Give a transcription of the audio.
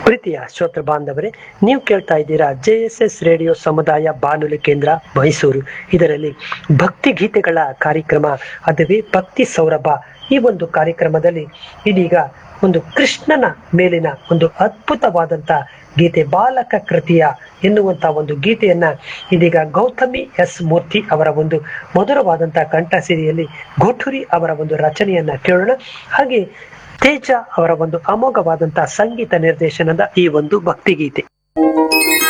ಪ್ರೀತಿಯ ಶ್ರೋತೃ ಬಾಂಧವರೇ ನೀವು ಕೇಳ್ತಾ ಇದ್ದೀರಾ ಜೆ ಎಸ್ ಎಸ್ ರೇಡಿಯೋ ಸಮುದಾಯ ಬಾನುಲಿ ಕೇಂದ್ರ ಮೈಸೂರು ಇದರಲ್ಲಿ ಭಕ್ತಿ ಗೀತೆಗಳ ಕಾರ್ಯಕ್ರಮ ಅದುವೇ ಭಕ್ತಿ ಸೌರಭ ಈ ಒಂದು ಕಾರ್ಯಕ್ರಮದಲ್ಲಿ ಇದೀಗ ಒಂದು ಕೃಷ್ಣನ ಮೇಲಿನ ಒಂದು ಅದ್ಭುತವಾದಂತ ಗೀತೆ ಬಾಲಕ ಕೃತಿಯ ಎನ್ನುವಂತ ಒಂದು ಗೀತೆಯನ್ನ ಇದೀಗ ಗೌತಮಿ ಎಸ್ ಮೂರ್ತಿ ಅವರ ಒಂದು ಮಧುರವಾದಂತಹ ಕಂಠಸಿರಿಯಲ್ಲಿ ಗೋಠುರಿ ಅವರ ಒಂದು ರಚನೆಯನ್ನ ಕೇಳೋಣ ಹಾಗೆ ತೇಜ ಅವರ ಒಂದು ಅಮೋಘವಾದಂತಹ ಸಂಗೀತ ನಿರ್ದೇಶನದ ಈ ಒಂದು ಭಕ್ತಿಗೀತೆ